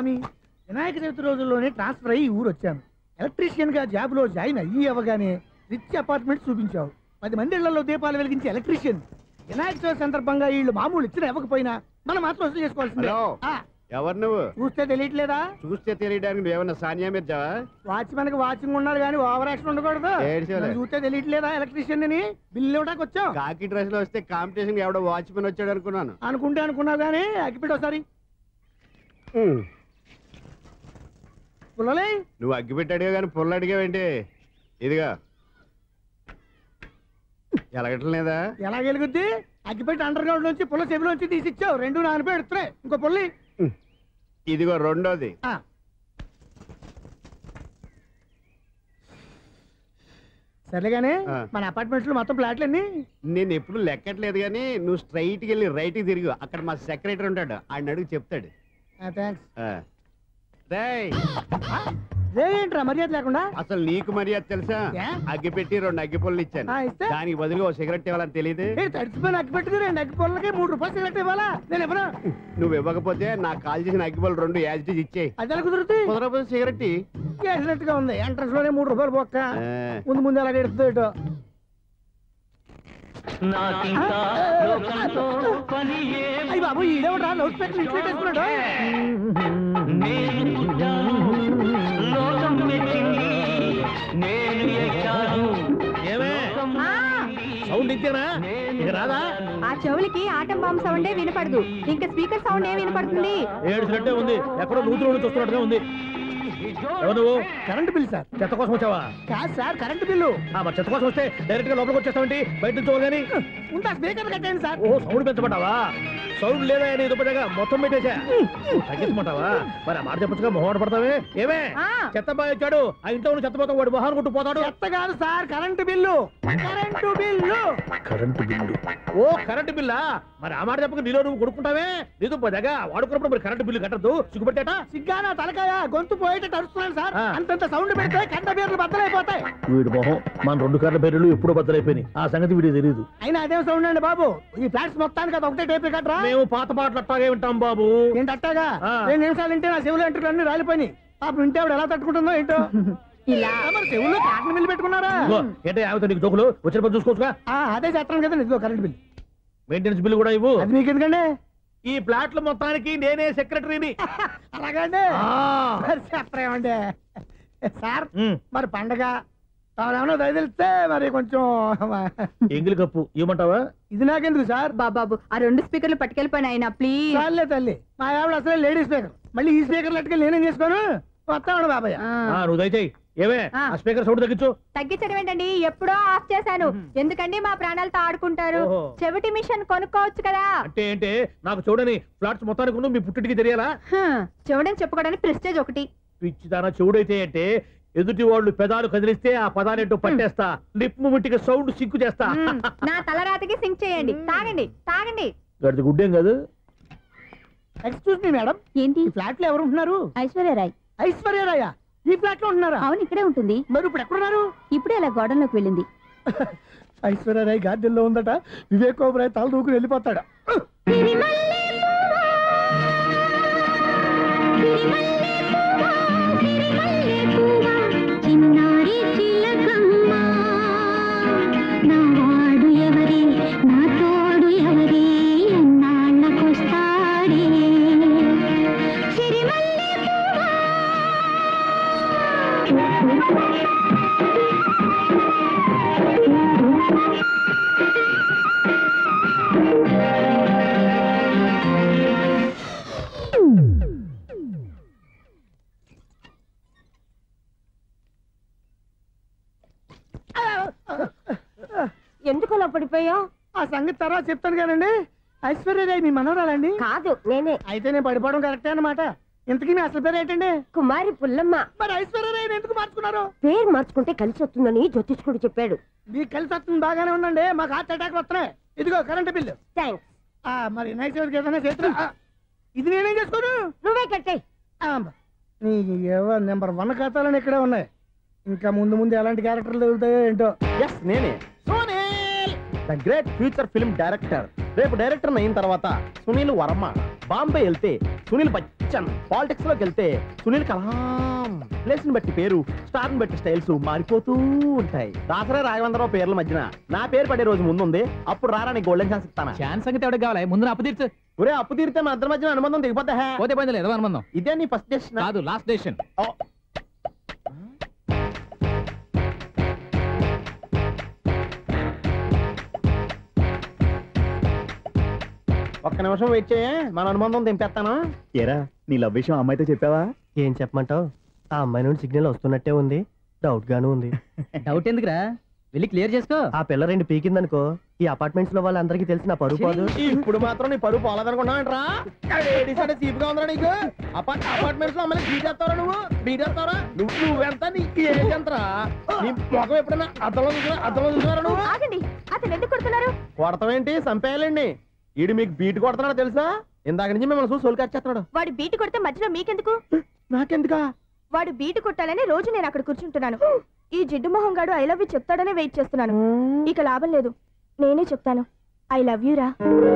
స్వామి వినాయక చవితి రోజుల్లోనే ట్రాన్స్ఫర్ అయ్యి ఈ ఊరు వచ్చాను ఎలక్ట్రీషియన్ గా జాబ్ లో జాయిన్ అయ్యి అవ్వగానే రిచ్ అపార్ట్మెంట్ చూపించావు పది మంది ఇళ్లలో దీపాలు వెలిగించే ఎలక్ట్రీషియన్ వినాయక చవితి సందర్భంగా వీళ్ళు మామూలు ఇచ్చిన ఇవ్వకపోయినా మనం మాత్రం వసూలు చేసుకోవాల్సిందే హలో. ఆ, ఎవరు నువ్వు చూస్తే తెలియట్లేదా చూస్తే తెలియడానికి నువ్వేమన్నా సానియా మిర్జావా వాచ్మెన్ కి వాచింగ్ ఉండాలి కానీ ఓవర్ యాక్షన్ ఉండకూడదు ఏడ్చేలే. నన్ను చూస్తే తెలియట్లేదా ఎలక్ట్రీషియన్ అని బిల్లు ఇవ్వడానికి వచ్చాం కాకి డ్రెస్ లో వస్తే కాంపిటీషన్ ఎవడో వాచ్మెన్ వచ్చాడు అనుకున్నాను అనుకుంటే అనుకున్నావు కానీ అగ్గిపెట్టి ఒకసారి పుల్లలే నువ్వు అగ్గి పెట్టాడుగా కానీ పుల్ల అడిగావేంటి ఇదిగా ఎలగట్లేదా ఎలా గెలుగుద్ది అగ్గిపెట్టి అండర్ గ్రౌండ్ నుంచి పుల్ల చెవిలోంచి తీసిచ్చావు రెండు నాన్నపై ఎడుతున్నాయి ఇంకో పుల్లి ఇదిగో రెండోది ఆ. సర్లేగానే ఆ. మన అపార్ట్మెంట్స్ లో మొత్తం ఫ్లాట్లు అన్ని నేను ఎప్పుడు లెక్కట్లేదు కానీ నువ్వు స్ట్రైట్కి వెళ్ళి రైట్కి తిరిగి అక్కడ మా సెక్రటరీ ఉంటాడు ఆయన అడుగు చెప్తాడు థ్యాంక్స్ ఆ. రేయ్, ఏంట్రా మర్యాద లేకుండా అసలు నీకు మర్యాద తెలుసా ఏ? అగ్గి పెట్టి రెండు అగ్గి పుల్లలు ఇచ్చాను ఆ, ఇస్తే? దానికి బదులుగా ఓ సిగరెట్ ఇవ్వాలని తెలియదు ఏ తడిచిపోయిన అగ్గి పెట్టుకుని రెండు అగ్గి పొలకి మూడు రూపాయలు సిగరెట్ ఇవ్వాలా నేను ఎవరు నువ్వు ఇవ్వకపోతే నాకు కాల్ చేసిన అగ్గి పుల్లలు రెండు యాజిటీస్ ఇచ్చేయి అది ఎలా కుదురుతుంది కుదరకపోతే సిగరెట్ ఇయ్యి. చేసినట్టుగా ఉంది ఎంట్రన్స్ లోనే మూడు రూపాయలు పోక్క ఆ. ముందు ముందు ఎలా ఎడుతుంది ఇటు నాకింకా లోకంతో పని ఏం అయ్యి బాబు ఈడేవడా లౌడ్ స్పీకర్ ఇంట్లో పెట్టేసుకున్నాడు నేను పుట్టాను లోకం మెచ్చింది నేను ఎక్కాను ఏమే సౌండ్ ఇంతేనా ఇక రాదా ఆ చెవులకి ఆటం బాంబు సౌండే వినపడదు ఇంకా స్పీకర్ సౌండ్ ఏ వినపడుతుంది ఏడుసినట్టే ఉంది ఎక్కడో నూతులు నుంచి వస్తున్నట్టుగా ఉంది ఎవరు నువ్వు కరెంట్ బిల్ సార్ చెత్త కోసం వచ్చావా కాదు సార్ కరెంట్ బిల్లు ఆ, మరి చెత్త కోసం వస్తే డైరెక్ట్ గా లోపలికి వచ్చేస్తావేంటి బయట నుంచి కానీ ఉంటా స్పీకర్ కట్టండి సార్ ఓ సౌండ్ పెంచమంటావా సౌండ్ లేదా నీ దుప్పటగా మొత్తం పెట్టేశా ఓ, తగ్గించమంటావా మరి ఆ మాట చెప్పచ్చుగా మొహమాట పడతావే ఏమే ఆ. చెత్త బాయ్ వచ్చాడు ఆ ఇంట్లో ఉన్న చెత్త పోతాం వాడు మొహాన్ని కొట్టు పోతాడు చెత్త కాదు sir current bill current bill current bill ఓ కరెంటు బిల్లా మరి ఆ మాట చెప్పక నీలో నువ్వు కొడుకుంటావే నీతో పోదాగా వాడుకున్నప్పుడు మరి కరెంటు బిల్లు కట్టద్దు సిగ్గుపెట్టేట సిగ్గానా తలకాయ గొంతు పోయేటట్టు అరుస్తున్నాను సార్ ఆ. అంతంత సౌండ్ పెడితే కంట బీర్లు బద్దలైపోతాయి వీడి మొహం మన రెండు కార్ల పేర్లు ఎప్పుడు బద్దలైపోయినాయి ఆ సంగతి వీడికి తెలియదు అయినా అదేం సౌండ్ అండి బాబు ఈ ఫ్లాట్స్ మొత్తానికి అది ఒకటే టైప్ కట్టరా మేము పాత పాటలు అట్టాగే వింటాం బాబు ఏంటి అట్టాగా ఆ. రెండు నిమిషాలు వింటే నా చెవులు ఎంట్రులు అన్ని రాలిపోయినాయి పాపం వింటే ఆవిడ ఎలా తట్టుకుంటుందో ఏంటో ఇలా ఆ, మరి చెవుల్లో కాటన్ బిల్లు పెట్టుకున్నారా ఇదిగో, ఏంటే ఆమెతో నీకు జోకులు వచ్చిన పని చూసుకోవచ్చుగా ఆ, అదే చేస్తాను కదా ఇదిగో కరెంట్ బిల్ మెయింటెనెన్స్ బిల్లు కూడా ఇవ్వు అది మీకు ఎందుకండి ఈ ప్లాట్ల మొత్తానికి నేనే సెక్రటరీని అలాగండి ఆ. మరి చెప్పరేమండి సార్ ఉమ్, మరి పండగ తాను తెలిస్తే మరి కొంచెం ఎంగిలి కప్పు ఇవ్వమంటావా ఇది నాకెందుకు సార్ బాబాబు ఆ రెండు స్పీకర్లు పట్టుకెళ్ళిపోయిన ఆయన ప్లీజ్ చాలే తల్లి మా ఆవిడ అసలే లేడీ స్పీకర్ మళ్ళీ ఈ స్పీకర్ లెట్టుకెళ్ళి నేనేం చేసుకోను వస్తామండి బాబాయ్ ఆ, నువ్వు దయచేయి ఏమే ఆ. ఆ స్పీకర్ సౌండ్ తగ్గించు తగ్గించడం ఏంటండి ఎప్పుడో ఆఫ్ చేశాను ఎందుకండి మా ప్రాణాలతో ఆడుకుంటారు ఓహో. చెవిటి మిషన్ కొనుక్కోవచ్చు కదా అంటే ఏంటే నాకు చూడని ఫ్లాట్స్ మొత్తానికి ఉన్న మీ పుట్టింటికి తెలియాలా హ్మ్, చెవిడని చెప్పుకోవడానికి ప్రెస్టేజ్ ఒకటి పిచ్చిదాన చెవుడైతే అంటే ఎదుటి వాళ్ళు పెదాలు కదిలిస్తే ఆ పదాలేంటో పట్టేస్తా లిప్ ముట్టికి సౌండ్ సిక్కు చేస్తా హ్మ్, నా తలరాతకి సింక్ చేయండి తాగండి తాగండి గడిచి గుడ్డేం కాదు ఎక్స్క్యూజ్ మీ మేడం ఏంటి ఈ ఫ్లాట్ లో ఎవరు ఉంటున్నారు ఐశ్వర్యరాయ్ ఐశ్వర్యరాయ ఈ ఫ్లాట్ లో ఉంటున్నారా అవును ఇక్కడే ఉంటుంది మరి ఇప్పుడు ఎక్కడున్నారు ఇప్పుడే అలా గోడంలోకి వెళ్ళింది ఐశ్వర్యరాయ్ గార్డెన్ లో ఉందట వివేక్ ఓబరాయ్ తల దూకుని వెళ్ళిపోతాడు చిన్నారి చిలకమ్మ నా వాడు ఎవరే నా తోడు ఎవరే ఎన్నాళ్ళకొస్తాడే సిరిమల్లె ఎందుకు అలా పడిపోయావు ఆ సంగతి తర్వాత చెప్తాను కానండి ఐశ్వర్యరాయ్ మీ మనవరాలండి కాదు నేనే అయితే నేను పడిపోవడం కరెక్టే అన్నమాట ఇంతకీ మీ అసలు పేరు ఏంటండి కుమారి పుల్లమ్మ మరి ఐశ్వర్యరాయ్ ఎందుకు మార్చుకున్నారు పేరు మార్చుకుంటే కలిసి వస్తుందని జ్యోతిష్కుడు చెప్పాడు మీకు కలిసి వస్తుంది బాగానే ఉందండి మాకు హార్ట్ అటాక్ వస్తున్నాయి ఇదిగో కరెంట్ బిల్లు థ్యాంక్స్ ఆ, మరి నైట్ చవితికి ఏదైనా చేతులు ఆ, ఇది నేనేం చేసుకోను నువ్వే కట్టే ఆ, నీకు ఏవో నెంబర్ వన్ ఖాతాలని ఇక్కడే ఉన్నాయి ఇంకా ముందు ముందు ఎలాంటి క్యారెక్టర్లు తగులుతాయో ఏంటో ఎస్ నేనే the great future film director రేపు డైరెక్టర్ అయిన తర్వాత సునీల్ వర్మ బాంబే వెళ్తే సునీల్ బచ్చన్ క్వశ్చన్ పాలిటిక్స్ లోకి వెళ్తే సునీల్ కలాం ప్లేస్ ని బట్టి పేరు స్టార్ ని బట్టి స్టైల్స్ మారిపోతూ ఉంటాయి దాసరా రాఘవేంద్రరావు పేర్ల మధ్యన నా పేరు పడే రోజు ముందుంది అప్పుడు రారా నీకు గోల్డెన్ ఛాన్స్ ఇస్తానా ఛాన్స్ సంగతి ఎవరికి కావాలి ముందు నా అప్పు తీర్చు ఒరే అప్పు తీరితే మన ఇద్దరి మధ్యన అనుబంధం దిగిపోతా పోతే పోయింది లేదు అనుబంధం ఇదే నీ ఫస్ట్ డెస్టిన్ కాదు లాస్ట్ డెసిషన్ ఒక్క నిమిషం వెయిట్ చేయ మన అనుబంధం దింపేస్తాను ఏరా నీ లవ్ విషయం అమ్మాయితో చెప్పావా ఏం చెప్పమంటావు ఆ అమ్మాయి నుండి సిగ్నల్ వస్తున్నట్టే ఉంది డౌట్ గాను ఉంది డౌట్ ఎందుకురా వెళ్ళి క్లియర్ చేసుకో ఆ పిల్ల రెండు పీకిందనుకో ఈ అపార్ట్మెంట్స్ లో వాళ్ళందరికీ తెలిసిన పరువు పోదు ఇప్పుడు మాత్రం నీ పరువు పోలేదనుకున్నావంటరా సీపుగా ఉందా నీకు అపార్ట్ అపార్ట్మెంట్స్ లో అమ్మని బీటేస్తావరా నువ్వు బీటేస్తావరా నువ్వు నువ్వెంత నీకు ఏజ్ ఎంతరా నీ ముఖం ఎప్పుడైనా అద్దంలో చూసినా అద్దంలో చూసినారా నువ్వు ఆగండి అతను ఎందుకు కొడుతున్నారు కొడతావేంటి చంపేయాలండి ఈడు మీకు బీట్ కొడుతున్నాడు తెలుసా ఇందాక నుంచి మిమ్మల్ని చూసి సోలు కచ్చేస్తున్నాడు వాడు బీటు కొడితే మధ్యలో మీకెందుకు నాకెందుకా వాడు బీటు కొట్టాలని రోజు నేను అక్కడ కూర్చుంటున్నాను ఈ జిడ్డు మొహం గాడు ఐ లవ్ యూ చెప్తాడనే వెయిట్ చేస్తున్నాను ఇక లాభం లేదు నేనే చెప్తాను ఐ లవ్ యూ రా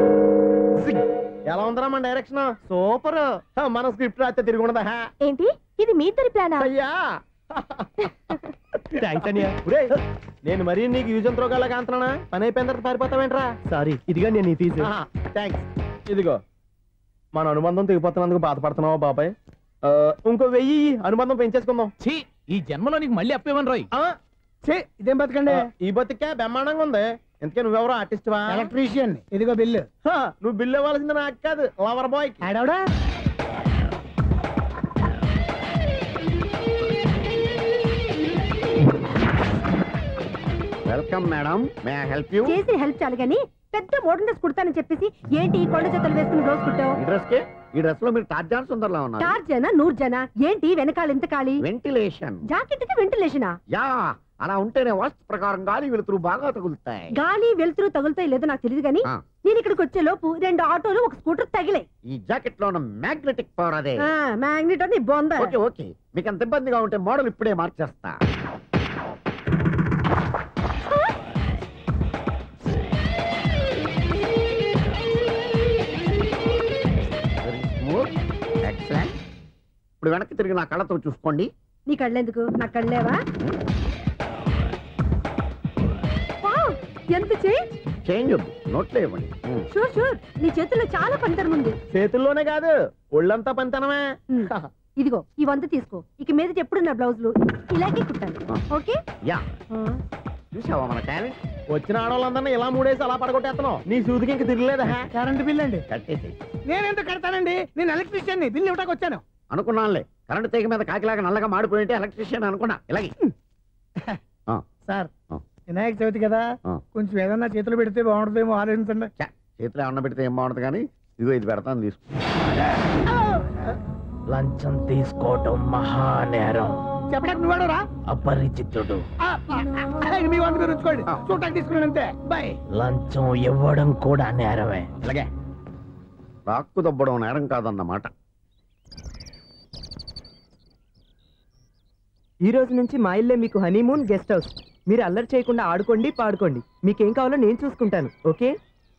ఎలా ఉందరా మన డైరెక్షన్ సూపర్ మన స్క్రిప్ట్ రాస్తే తిరిగి ఉండదా హా. ఏంటి ఇది మీ ఇద్దరి ప్లానా అయ్యా థ్యాంక్స్ అనియా నేను మరీ నీకు యూజ్ ఎంతో గల కాంతనా పని అయిపోయిన తర్వాత పారిపోతావేంట్రా సారీ ఇదిగా నేను ఈ ఫీజు థ్యాంక్స్ ఇదిగో మన అనుబంధం తెగిపోతున్నందుకు బాధపడుతున్నావా బాబాయ్ ఆ, ఇంకో వెయ్యి ఇయ్యి, అనుబంధం పెంచేసుకుందాం ఛీ ఈ జన్మలో నీకు మళ్ళీ అప్పు ఇవ్వను రోయ్ ఆ, ఛీ, ఇదేం బతకండి ఆ, ఈ బతికే బ్రహ్మాండంగా ఉంది ఎందుకే నువ్వెవరో ఆర్టిస్ట్ వా ఎలక్ట్రీషియన్ ఇదిగో బిల్లు హా, నువ్వు బిల్ ఇవ్వాల్సింది నాకు కాదు లవర్ బాయ్ ఆడవడా welcome madam may I help you చేసి హెల్ప్ చాలు గాని పెద్ద మోడల్ డ్రెస్ కుడతానని చెప్పేసి ఏంటి ఈ కొండ జతలు వేసుకుని రోజు కుట్టావు ఈ డ్రెస్ కి ఈ డ్రెస్ లో మీరు టార్జాన్ సుందర్లా ఉన్నారు చార్ జన నూరు జన ఏంటి వెనకాల ఎంత ఖాళీ వెంటిలేషన్ జాకెట్ కి వెంటిలేషనా యా అలా ఉంటేనే వాస్తు ప్రకారం గాలి వెలుతురు బాగా తగులుతాయి గాలి వెలుతురు తగులుతాయి లేదో నాకు తెలియదు గాని ఆ. నేను ఇక్కడికి వచ్చే లోపు రెండు ఆటోలు ఒక స్కూటర్ తగిలే ఈ జాకెట్ లో ఉన్న మ్యాగ్నెటిక్ పవర్ అదే మ్యాగ్నెట్ అని బొంద ఓకే ఓకే మీకు అంత ఇబ్బందిగా ఉంటే మోడల్ ఇప్పుడే మార్చేస్తా Very smooth. Excellent. ఇప్పుడు వెనక్కి తిరిగి నా కళ్ళతో చూసుకోండి నీ కళ్ళెందుకు నా కళ్ళేవా వావ్, ఎంత చేంజ్ చేంజ్ వద్దు నోట్లో ఇవ్వండి Hmm. షూర్ షూర్ నీ చేతుల్లో చాలా పంతరం ఉంది చేతుల్లోనే కాదు ఒళ్ళంతా పంతనమే ఉమ్. ఇదిగో ఈ వంద తీసుకో ఇక మీద ఎప్పుడు నా బ్లౌజులు ఇలాగే కుట్టాను ఆ. ఓకే యా చూసావా మన టాలెంట్ వచ్చిన ఆడవాళ్ళందరినీ ఇలా మూడేసి అలా పడగొట్టేస్తున్నావు నీ సూదికి ఇంక తిరగలేదా కరెంట్ బిల్ అండి కట్టేసి నేనెంత కడతానండి నేను ఎలక్ట్రీషియన్ ని బిల్లు ఇవ్వడానికి వచ్చాను అనుకున్నానులే కరెంట్ తీగ మీద కాకిలాగా నల్లగా మాడిపోయింటే ఎలక్ట్రీషియన్ అనుకున్నా ఇలాగే ఆ, సార్ ఆ. వినాయక చవితి కదా ఆ. కొంచెం ఏదన్నా చేతులు పెడితే బాగుంటుందేమో ఆలోచించండి ఛ, చేతిలో అన్న పెడితే ఏం బాగుంటుంది కానీ ఇదిగో ఇది పెడతాను తీసుకో లంచం తీసుకోవటం మహానేరం చెప్పడానికి నువ్వాడరా అపరిచితుడు మీ వంద మీరు ఉంచుకోండి చూడటానికి తీసుకున్నాను అంతే బాయ్ లంచం ఇవ్వడం కూడా నేరమే ఇలాగే రాక్కు దబ్బడం నేరం కాదన్నమాట ఈ రోజు నుంచి మా ఇల్లే మీకు హనీమూన్ గెస్ట్ హౌస్ మీరు అల్లరి చేయకుండా ఆడుకోండి పాడుకోండి మీకేం కావాలో నేను చూసుకుంటాను ఓకే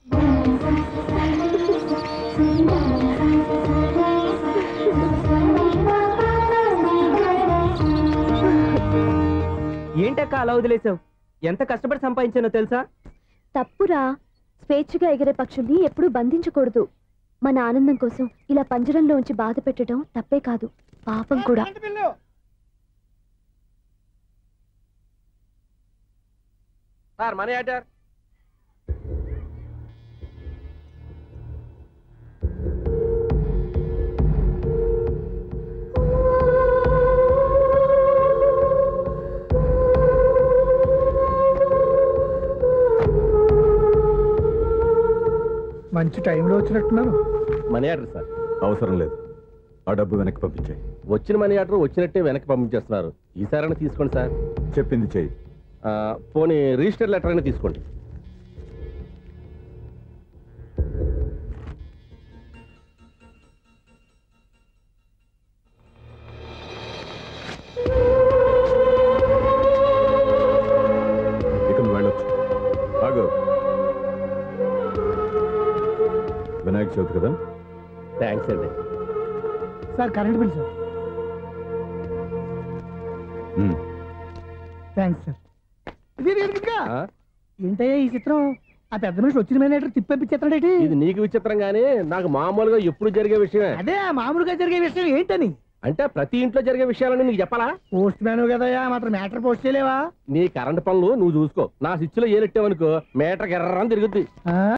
ఏంటక్క అలా వదిలేసావు ఎంత కష్టపడి సంపాదించానో తెలుసా తప్పురా స్వేచ్ఛగా ఎగిరే పక్షుల్ని ఎప్పుడూ బంధించకూడదు మన ఆనందం కోసం ఇలా పంజరంలో ఉంచి బాధ పెట్టడం తప్పే కాదు పాపం కూడా current bill sir money order మంచి టైంలో వచ్చినట్టున్నారు మనీ ఆర్డర్ సార్ అవసరం లేదు ఆ డబ్బు వెనక్కి పంపించాయి వచ్చిన మనీ ఆర్డర్ వచ్చినట్టే వెనక్కి పంపించేస్తున్నారు ఈసారైనా తీసుకోండి సార్ చెప్పింది చెయ్యి ఆ, పోనీ రిజిస్టర్ లెటర్ అయినా తీసుకోండి ఇక నువ్వు వెళ్ళొచ్చు ఆగు వినాయక చవితి కదా థ్యాంక్స్ అండి sir current bill sir um. Thanks sir ఇది ఇది, ఇది, ఇదిగా. ఏంటయ్యా ఈ చిత్రం ఆ పెద్ద మనిషి వచ్చిన మేనేటర్ తిప్పి పంపించేస్తాడేటి ఇది నీకు విచిత్రం గానీ నాకు మామూలుగా ఎప్పుడు జరిగే విషయమే అదే ఆ మామూలుగా జరిగే విషయం ఏంటని అంటే ప్రతి ఇంట్లో జరిగే విషయాలని నీకు చెప్పాలా పోస్ట్ మ్యాన్ కదయ్యా మాత్రం మ్యాటర్ పోస్ట్ చేయలేవా నీ కరెంట్ పనులు నువ్వు చూసుకో నా స్విచ్ లో ఏలెట్టావనుకో మీటర్ ఎర్రని తిరుగుద్ది ఆ?